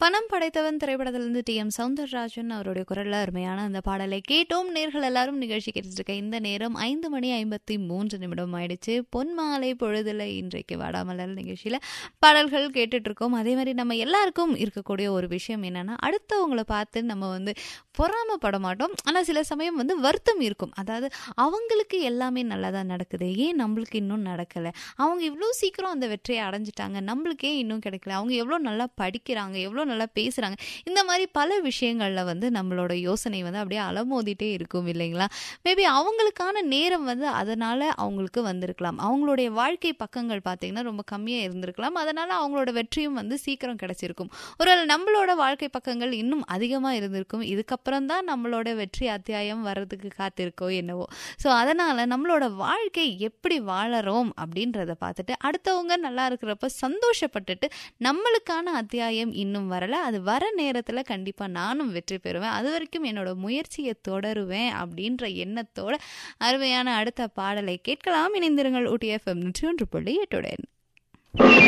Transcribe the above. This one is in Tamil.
பணம் படைத்தவன் திரைப்படத்திலிருந்து டி எம் சவுந்தரராஜன் அவருடைய குரல்ல அருமையான அந்த பாடலை கேட்டோம் நேர்கள் எல்லாரும் நிகழ்ச்சி கேட்டுட்டு இருக்க இந்த நேரம் ஐந்து மணி ஐம்பத்தி மூன்று நிமிடம் ஆயிடுச்சு பொன் மாலை பொழுதுல இன்றைக்கு வாடாமலர் நிகழ்ச்சியில பாடல்கள் கேட்டுட்டு இருக்கோம் அதே மாதிரி நம்ம எல்லாருக்கும் இருக்கக்கூடிய ஒரு விஷயம் என்னன்னா அடுத்தவங்களை பார்த்து நம்ம வந்து பொறாமப்பட மாட்டோம் ஆனால் சில சமயம் வந்து வருத்தம் இருக்கும் அதாவது அவங்களுக்கு எல்லாமே நல்லதா நடக்குது ஏன் நம்மளுக்கு இன்னும் நடக்கலை அவங்க இவ்வளோ சீக்கிரம் அந்த வெற்றியை அடைஞ்சிட்டாங்க நம்மளுக்கே இன்னும் கிடைக்கல அவங்க எவ்வளோ நல்லா படிக்கிறாங்க எவ்வளோ நல்லா பேசுகிறாங்க இந்த மாதிரி பல விஷயங்களில் வந்து நம்மளோட யோசனை வந்து அப்படியே அலமோதிட்டே இருக்கும் இல்லைங்களா மேபி அவங்களுக்கான நேரம் வந்து அதனால் அவங்களுக்கு வந்திருக்கலாம் அவங்களுடைய வாழ்க்கை பக்கங்கள் பார்த்தீங்கன்னா ரொம்ப கம்மியாக இருந்திருக்கலாம் அதனால் அவங்களோட வெற்றியும் வந்து சீக்கிரம் கிடைச்சிருக்கும் ஒரு நம்மளோட வாழ்க்கை பக்கங்கள் இன்னும் அதிகமாக இருந்திருக்கும் இதுக்கப்புறம் தான் நம்மளோட வெற்றி அத்தியாயம் வர்றதுக்கு காத்திருக்கோ என்னவோ ஸோ அதனால் நம்மளோட வாழ்க்கை எப்படி வாழறோம் அப்படின்றத பார்த்துட்டு அடுத்தவங்க நல்லா இருக்கிறப்ப சந்தோஷப்பட்டுட்டு நம்மளுக்கான அத்தியாயம் இன்னும் வரல அது வர நேரத்தில் கண்டிப்பாக நானும் வெற்றி பெறுவேன் அது வரைக்கும் என்னோட முயற்சியை தொடருவேன் அப்படின்ற எண்ணத்தோட அருமையான அடுத்த பாடலை கேட்கலாம் இணைந்திருங்கள் ஊட்டி எஃப்எம் நூற்றி ஒன்று புள்ளி எட்டுடன்